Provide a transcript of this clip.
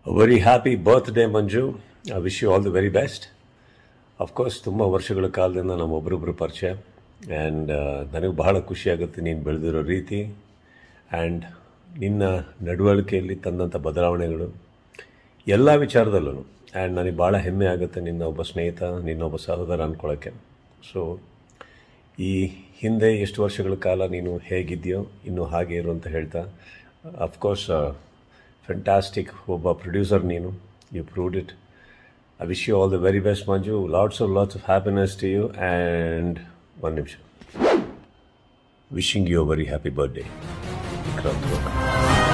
very happy birthday Manju I wish you all the very best of course ತುಂಬ ವರ್ಷಗಳ ಕಾಲದಿಂದ ನಮ್ಮ ಒಬ್ಬರೊಬ್ಬರು ಪರಿಚಯ ಆ್ಯಂಡ್ ನನಗೆ ಬಹಳ ಖುಷಿಯಾಗುತ್ತೆ ನೀನು ಬೆಳೆದಿರೋ ರೀತಿ ಆ್ಯಂಡ್ ನಿನ್ನ ನಡವಳಿಕೆಯಲ್ಲಿ ತಂದಂಥ ಬದಲಾವಣೆಗಳು ಎಲ್ಲ ವಿಚಾರದಲ್ಲೂ ಆ್ಯಂಡ್ ನನಗೆ ಭಾಳ ಹೆಮ್ಮೆ ಆಗುತ್ತೆ ನಿನ್ನ ಒಬ್ಬ ಸ್ನೇಹಿತ ನಿನ್ನ ಒಬ್ಬ ಸಹೋದರ ಅಂದ್ಕೊಳ್ಳೋಕ್ಕೆ ಸೊ ಈ ಹಿಂದೆ ಎಷ್ಟು ವರ್ಷಗಳ ಕಾಲ ನೀನು ಹೇಗಿದೆಯೋ ಇನ್ನೂ ಹಾಗೆ ಇರು ಅಂತ ಹೇಳ್ತಾ ಅಫ್ಕೋರ್ಸ್ ಫ್ಯಾಂಟಾಸ್ಟಿಕ್ ಒಬ್ಬ ಪ್ರೊಡ್ಯೂಸರ್ ನೀನು you proved it I wish you all the very best Manju lots of lots of happiness to you and ಒಂದು ನಿಮಿಷ wishing you very happy birthday Vikrant ಗೋಕರ್